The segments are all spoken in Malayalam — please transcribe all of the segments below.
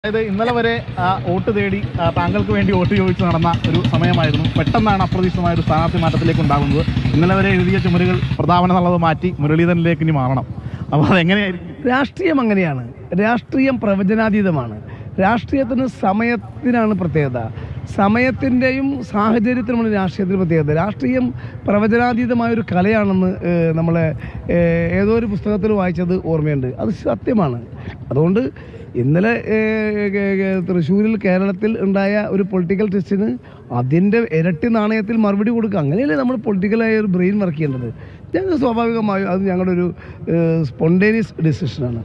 അതായത് ഇന്നലെ വരെ ആ, വോട്ട് തേടി ആ, താങ്കൾക്ക് വേണ്ടി വോട്ട് ചോദിച്ച് നടന്ന ഒരു സമയമായിരുന്നു പെട്ടെന്നാണ് അപ്രതീക്ഷിതമായ ഒരു സ്ഥാനാർത്ഥി മാറ്റത്തിലേക്ക് ഉണ്ടാകുന്നത് ഇന്നലെ വരെ എഴുതിയ ചുമരുകൾ പ്രതാപനം എന്നുള്ളത് മാറ്റി മുരളീധരനിലേക്ക് ഇനി മാറണം അപ്പോൾ അതെങ്ങനെയായിരിക്കും രാഷ്ട്രീയം അങ്ങനെയാണ് രാഷ്ട്രീയം പ്രവചനാതീതമാണ് രാഷ്ട്രീയത്തിന് സമയത്തിനാണ് പ്രത്യേകത സമയത്തിൻ്റെയും സാഹചര്യത്തിനുമാണ് രാഷ്ട്രീയത്തിന് പ്രത്യേകത രാഷ്ട്രീയം പ്രവചനാതീതമായ ഒരു കലയാണെന്ന് ഏഹ്, നമ്മളെ ഏഹ്, ഏതോ ഒരു പുസ്തകത്തിൽ വായിച്ചത് ഓർമ്മയുണ്ട് അത് സത്യമാണ് അതുകൊണ്ട് ഇന്നലെ ഏഹ്, കേ- കേ- തൃശ്ശൂരിൽ കേരളത്തിൽ ഉണ്ടായ ഒരു പൊളിറ്റിക്കൽ ടെസ്റ്റിന് അതിൻ്റെ ഇരട്ടി നാണയത്തിൽ മറുപടി കൊടുക്കുക അങ്ങനെയല്ലേ നമ്മൾ പൊളിറ്റിക്കലായ ഒരു ബ്രെയിൻ വർക്ക് ചെയ്യേണ്ടത് ഞങ്ങൾ സ്വാഭാവികമായും അത് ഞങ്ങളുടെ ഒരു സ്പോണ്ടേനിയസ് ഡിസിഷനാണ്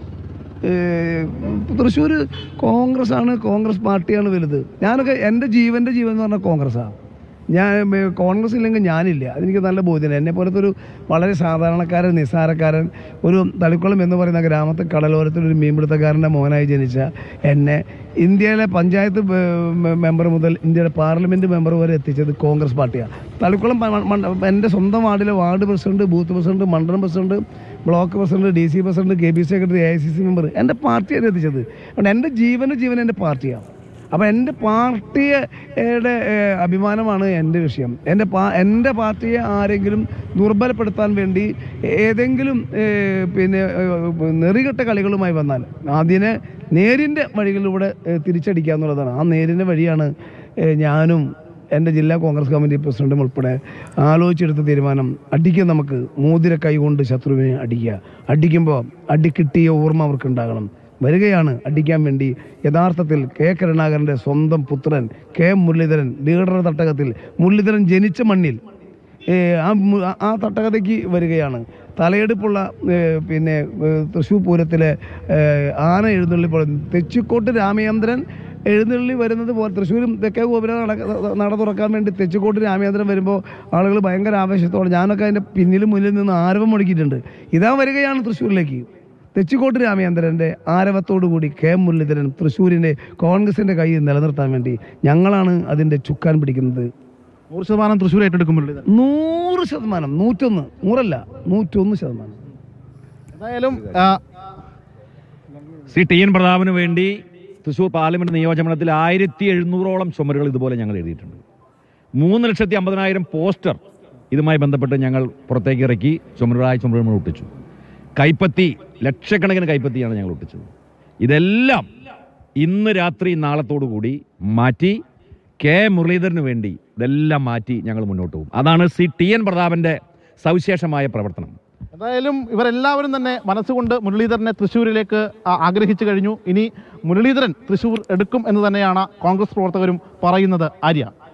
തൃശ്ശൂർ കോൺഗ്രസ് ആണ് കോൺഗ്രസ് പാർട്ടിയാണ് വലുത് ഞാനൊക്കെ എൻ്റെ ജീവൻ്റെ ജീവൻ എന്ന് പറഞ്ഞാൽ കോൺഗ്രസ്സാണ് ഞാൻ ഏ, കോൺഗ്രസ് ഇല്ലെങ്കിൽ ഞാനില്ല അതെനിക്ക് നല്ല ബോധ്യമാണ് എന്നെ പോലത്തെ ഒരു വളരെ സാധാരണക്കാരൻ നിസ്സാരക്കാരൻ ഒരു തളിക്കുളം എന്ന് പറയുന്ന ഗ്രാമത്തെ കടലോരത്തിൽ ഒരു മീൻപിടുത്തക്കാരൻ്റെ മോനായി ജനിച്ച എന്നെ ഇന്ത്യയിലെ പഞ്ചായത്ത് ബ- മെ- മെമ്പർ മുതൽ ഇന്ത്യയുടെ പാർലമെൻറ്റ് മെമ്പർ വരെ എത്തിച്ചത് കോൺഗ്രസ് പാർട്ടിയാണ് തളിക്കുളം പ- മണ്ഡ- എൻ്റെ സ്വന്തം വാർഡിലെ വാർഡ് പ്രസിഡന്റ് ബൂത്ത് പ്രസിഡന്റ് മണ്ഡലം president block president D C president K P secretary A I C C member എൻ്റെ പാർട്ടിയാണ് എത്തിച്ചത് അതുകൊണ്ട് എൻ്റെ ജീവന് ജീവൻ എൻ്റെ പാർട്ടിയാണ് അപ്പോൾ എൻ്റെ പാർട്ടിയുടെ ഏഹ്, അഭിമാനമാണ് എൻ്റെ വിഷയം എൻ്റെ പാ എൻ്റെ പാർട്ടിയെ ആരെങ്കിലും ദുർബലപ്പെടുത്താൻ വേണ്ടി ഏതെങ്കിലും ഏഹ്, പിന്നെ ഏഹ്, നെറികെട്ട കളികളുമായി വന്നാൽ അതിനെ നേരിൻ്റെ വഴികളിലൂടെ ഏഹ്, തിരിച്ചടിക്കുക എന്നുള്ളതാണ് ആ നേരിൻ്റെ വഴിയാണ് ഏഹ്, ഞാനും എൻ്റെ ജില്ലാ കോൺഗ്രസ് കമ്മിറ്റി പ്രസിഡന്റും ഉൾപ്പെടെ ആലോചിച്ചെടുത്ത തീരുമാനം അടിക്കുക നമുക്ക് മോതിര കൈ കൊണ്ട് ശത്രുവിനെ അടിക്കുക അടിക്കുമ്പോൾ അടി കിട്ടിയ ഓർമ്മ അവർക്ക് ഉണ്ടാകണം വരികയാണ് അടിക്കാൻ വേണ്ടി യഥാർത്ഥത്തിൽ കെ കരുണാകരൻ്റെ സ്വന്തം പുത്രൻ കെ മുരളീധരൻ ലീഡർ തട്ടകത്തിൽ മുരളീധരൻ ജനിച്ച മണ്ണിൽ ഏ, ആ മു- ആ- ആ തട്ടകതയ്ക്ക് വരികയാണ് തലയെടുപ്പുള്ള ഏ, പിന്നെ ഏ, തൃശ്ശൂർ പൂരത്തിലെ ഏ, ആന എഴുന്നള്ളി പോലെ തെച്ചിക്കോട്ട് രാമചന്ദ്രൻ എഴുന്നള്ളി വരുന്നത് പോലെ തൃശ്ശൂരും തെക്കേ ഗോപുരം നട നട തുറക്കാൻ വേണ്ടി തെച്ചിക്കോട്ട് രാമചന്ദ്രൻ വരുമ്പോൾ ആളുകൾ ഭയങ്കര ആവേശത്തോടെ ഞാനൊക്കെ അതിൻ്റെ പിന്നിലും മുന്നിൽ നിന്ന് ആരവം മുടക്കിയിട്ടുണ്ട് ഇതാ വരികയാണ് തൃശ്ശൂരിലേക്ക് തെച്ചിക്കോട്ട് രാമചന്ദ്രൻ്റെ ആരവത്തോടു കൂടി കെ മുരളീധരൻ തൃശ്ശൂരിൻ്റെ കോൺഗ്രസിൻ്റെ കൈ നിലനിർത്താൻ വേണ്ടി ഞങ്ങളാണ് അതിൻ്റെ ചുക്കാൻ പിടിക്കുന്നത് നൂറ് ശതമാനം തൃശ്ശൂർ ഏറ്റെടുക്കും മുരളീധരൻ നൂറ് ശതമാനം നൂറ്റൊന്ന് നൂറല്ല നൂറ്റൊന്ന് ശതമാനം എന്തായാലും ആ, ശ്രീ ടി എൻ പ്രതാപന് വേണ്ടി തൃശ്ശൂർ പാർലമെന്റ് നിയോജകമണ്ഡലത്തിൽ ആയിരത്തി എഴുന്നൂറോളം ചുമരുകൾ ഇതുപോലെ ഞങ്ങൾ എഴുതിയിട്ടുണ്ട് മൂന്ന് ലക്ഷത്തി അമ്പതിനായിരം പോസ്റ്റർ ഇതുമായി ബന്ധപ്പെട്ട് ഞങ്ങൾ പുറത്തേക്ക് ഇറക്കി ചുമരുകളായ ചുമരുകൾ ഒട്ടിച്ചു കൈപ്പത്തി ലക്ഷക്കണക്കിന് കൈപ്പത്തിയാണ് ഞങ്ങൾ ഒട്ടിച്ചത് ഇതെല്ലാം ഇന്ന് രാത്രി നാളത്തോടു കൂടി മാറ്റി കെ മുരളീധരന് വേണ്ടി ഇതെല്ലാം മാറ്റി ഞങ്ങൾ മുന്നോട്ട് പോകും അതാണ് സി ടി എൻ പ്രതാപന്റെ സവിശേഷമായ പ്രവർത്തനം എന്തായാലും ഇവരെല്ലാവരും തന്നെ മനസ്സുകൊണ്ട് മുരളീധരനെ തൃശ്ശൂരിലേക്ക് ആ, ആഗ്രഹിച്ചു കഴിഞ്ഞു ഇനി മുരളീധരൻ തൃശ്ശൂർ എടുക്കും എന്ന് തന്നെയാണ് കോൺഗ്രസ് പ്രവർത്തകരും പറയുന്നത് ആര്യ